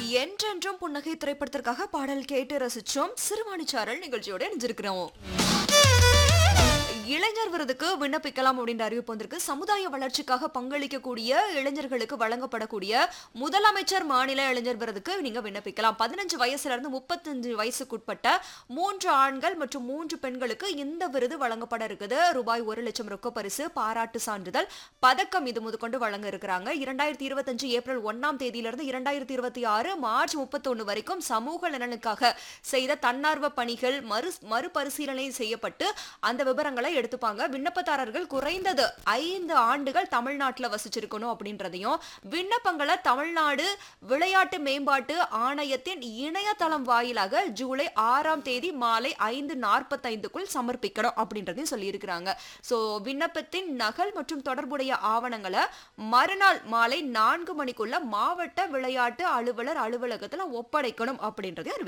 என்றென்றும் புன்னகை திரைப்படத்திற்காக பாடல் கேட்டு ரசிச்சோம் சிறுவாணிச்சாரல் நிகழ்ச்சியோட இணைஞ்சிருக்கிறோம் இளைஞர் விருதுக்கு விண்ணப்பிக்கலாம் அப்படின்ற அறிவிப்பு வந்திருக்கு சமுதாய வளர்ச்சிக்காக பங்களிக்கக்கூடிய இளைஞர்களுக்கு வழங்கப்படக்கூடிய முதலமைச்சர் மாநில இளைஞர் விருதுக்கு நீங்க விண்ணப்பிக்கலாம் பதினஞ்சு வயசுல இருந்து முப்பத்தஞ்சு வயசுக்குட்பட்ட மூன்று ஆண்கள் மற்றும் மூன்று பெண்களுக்கு இந்த விருது வழங்கப்பட இருக்குது ரூபாய் ஒரு லட்சம் ரொக்க பரிசு பாராட்டு சான்றிதழ் பதக்கம் இது முதற்கொண்டு வழங்க இருக்கிறாங்க இரண்டாயிரத்தி இருபத்தஞ்சு ஏப்ரல் ஒன்னாம் தேதியிலிருந்து இரண்டாயிரத்தி இருபத்தி ஆறு மார்ச் முப்பத்தொன்னு வரைக்கும் சமூக நலனுக்காக செய்த தன்னார்வ பணிகள் மறு மறுபரிசீலனை செய்யப்பட்டு அந்த விவரங்களை எடுத்துப்பாங்க விண்ணப்பதாரர்கள் குறைந்தது ஐந்து ஆண்டுகள் தமிழ்நாட்டுல வசிச்சிருக்கணும் அப்படின்றதையும் விண்ணப்பங்களை தமிழ்நாடு விளையாட்டு மேம்பாட்டு ஆணையத்தின் இணையதளம் வாயிலாக ஜூலை ஆறாம் தேதி மாலை ஐந்து நாற்பத்தைந்துக்குள் சமர்ப்பிக்கணும் அப்படின்றதையும் சொல்லியிருக்கிறாங்க ஸோ விண்ணப்பத்தின் நகல் மற்றும் தொடர்புடைய ஆவணங்களை மறுநாள் மாலை நான்கு மணிக்குள்ள மாவட்ட விளையாட்டு அலுவலர் அலுவலகத்துல ஒப்படைக்கணும் அப்படின்றதையும்